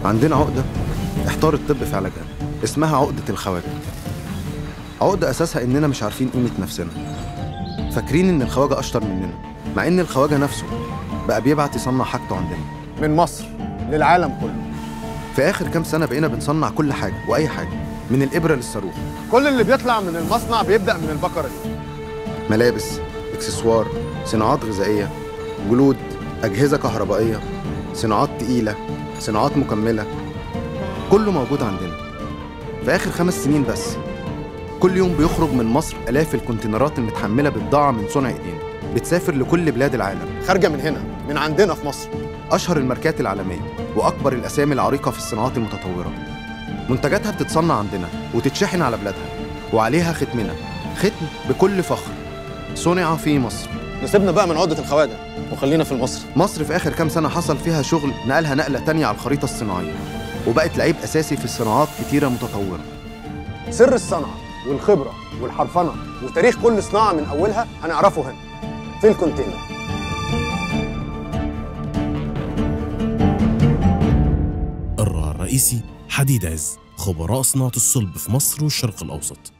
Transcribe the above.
عندنا عقدة احتار الطب في علاجها اسمها عقدة الخواجة عقدة أساسها إننا مش عارفين قيمة نفسنا فاكرين إن الخواجة أشطر مننا مع إن الخواجة نفسه بقى بيبعت يصنع حاجته عندنا من مصر للعالم كله في آخر كام سنة بقينا بنصنع كل حاجة وأي حاجة من الإبرة للصاروخ كل اللي بيطلع من المصنع بيبدأ من البقرة دي ملابس اكسسوار صناعات غذائية جلود أجهزة كهربائية صناعات تقيلة صناعات مكملة كله موجود عندنا في آخر خمس سنين بس كل يوم بيخرج من مصر آلاف الكونتينرات المتحملة بضاعة من صنع إيدينا بتسافر لكل بلاد العالم خارجة من هنا من عندنا في مصر أشهر الماركات العالمية وأكبر الأسامي العريقة في الصناعات المتطورة منتجاتها بتتصنع عندنا وتتشحن على بلادها وعليها ختمنا ختم بكل فخر صنع في مصر نسيبنا بقى من عقدة الخواجة وخلينا في المصري مصر في آخر كام سنة حصل فيها شغل نقلها نقلة تانية على الخريطة الصناعية وبقت لعيب أساسي في الصناعات كتيرة متطورة سر الصنعة والخبرة والحرفنة وتاريخ كل صناعة من أولها هنعرفه هنا في الكونتينر الراعي الرئيسي حديد عز خبراء صناعة الصلب في مصر والشرق الأوسط